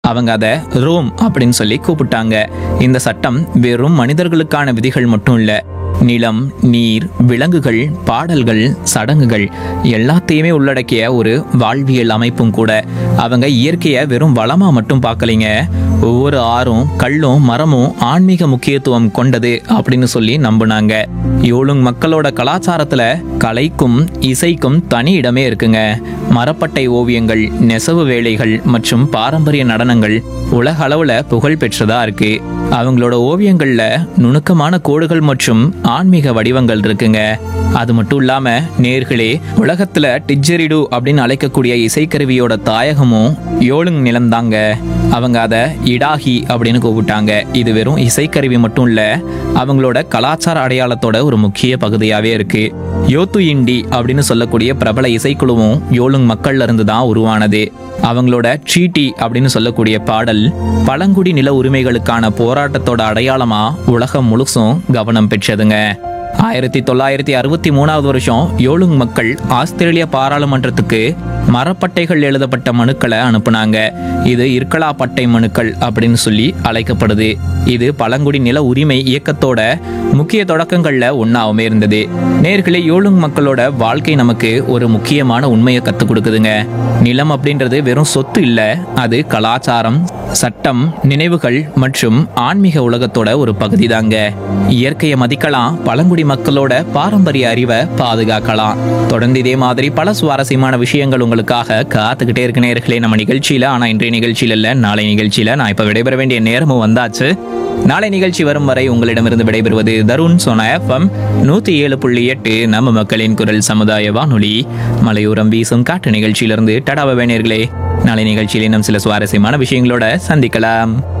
அவங்க அதை ரோம் அப்படின்னு சொல்லி கூப்பிட்டாங்க இந்த சட்டம் வெறும் மனிதர்களுக்கான விதிகள் மட்டும் இல்ல நிலம் நீர் விலங்குகள் பாடல்கள் சடங்குகள் எல்லாத்தையுமே உள்ளடக்கிய ஒரு வாழ்வியல் அமைப்பும் கூட அவங்க இயற்கையை வெறும் வளமா மட்டும் பார்க்கலைங்க ஒவ்வொரு ஆறும் கல்லும் மரமும் ஆன்மீக முக்கியத்துவம் கொண்டது அப்படின்னு சொல்லி நம்புனாங்க யோலுங் மக்களோட கலாச்சாரத்துல கலைக்கும் இசைக்கும் தனி இடமே இருக்குங்க மரப்பட்டை ஓவியங்கள் நெசவு வேலைகள் மற்றும் பாரம்பரிய நடனங்கள் உலக அளவுல புகழ் பெற்றதா இருக்கு அவங்களோட ஓவியங்கள்ல நுணுக்கமான கோடுகள் மற்றும் ஆன்மீக வடிவங்கள் இருக்குங்க அது மட்டும் இல்லாம நேர்களே உலகத்துல டிஜெரிடு அப்படின்னு அழைக்கக்கூடிய இசைக்கருவியோட தாயகமும் யோலுங் நிலம்தாங்க அவங்க அதை இடாஹி அப்படின்னு கூப்பிட்டாங்க இது வெறும் இசைக்கருவி மட்டும் இல்ல அவங்களோட கலாச்சார அடையாளத்தோட ஒரு முக்கிய பகுதியாவே இருக்கு யோத்து இண்டி அப்படின்னு சொல்லக்கூடிய பிரபல இசைக்குழுவும் யோலுங் மக்கள்ல இருந்து தான் உருவானது அவங்களோட ட்ரீட்டி அப்படின்னு சொல்லக்கூடிய பாடல் பழங்குடி நில உரிமைகளுக்கான போராட்டத்தோட அடையாளமா உலகம் முழுசும் கவனம் பெற்றதுங்க ஆயிரத்தி தொள்ளாயிரத்தி அறுபத்தி மூணாவது வருஷம் யோலுங் மக்கள் ஆஸ்திரேலிய பாராளுமன்றத்துக்கு மரப்பட்டைகள் எழுதப்பட்ட மனுக்களை அனுப்புனாங்க இது இருக்கலா பட்டை மனுக்கள் அப்படின்னு சொல்லி அழைக்கப்படுது இது பழங்குடி நில உரிமை இயக்கத்தோட முக்கிய தொடக்கங்கள்ல ஒன்னாவுமே இருந்தது நேர்களே யோலுங் மக்களோட வாழ்க்கை நமக்கு ஒரு முக்கியமான உண்மையை கத்துக் கொடுக்குதுங்க நிலம் அப்படின்றது வெறும் சொத்து இல்ல அது கலாச்சாரம் சட்டம் நினைவுகள் மற்றும் ஆன்மீக உலகத்தோட ஒரு பகுதி தாங்க இயற்கையை மதிக்கலாம் பழங்குடி மக்களோட பாரம்பரிய அறிவை பாதுகாக்கலாம் தொடர்ந்து இதே மாதிரி பல சுவாரஸ்யமான விஷயங்கள் உங்களுக்காக காத்துக்கிட்டே இருக்க நேர்களே நம்ம நிகழ்ச்சியில ஆனா இன்றைய நிகழ்ச்சியில இல்ல நாளை நிகழ்ச்சியில நான் இப்ப விடைபெற வேண்டிய நேரமும் வந்தாச்சு நாளை நிகழ்ச்சி வரும் வரை உங்களிடமிருந்து விடைபெறுவது தருண் சோனா எஃப்எம் நூத்தி ஏழு புள்ளி எட்டு நம்ம மக்களின் குரல் சமுதாய வானொலி மலையோரம் வீசும் காட்டு நிகழ்ச்சியிலிருந்து டடாவ வேணியர்களே நாளை நிகழ்ச்சியில் இன்னும் சில சுவாரஸ்யமான விஷயங்களோட சந்திக்கலாம்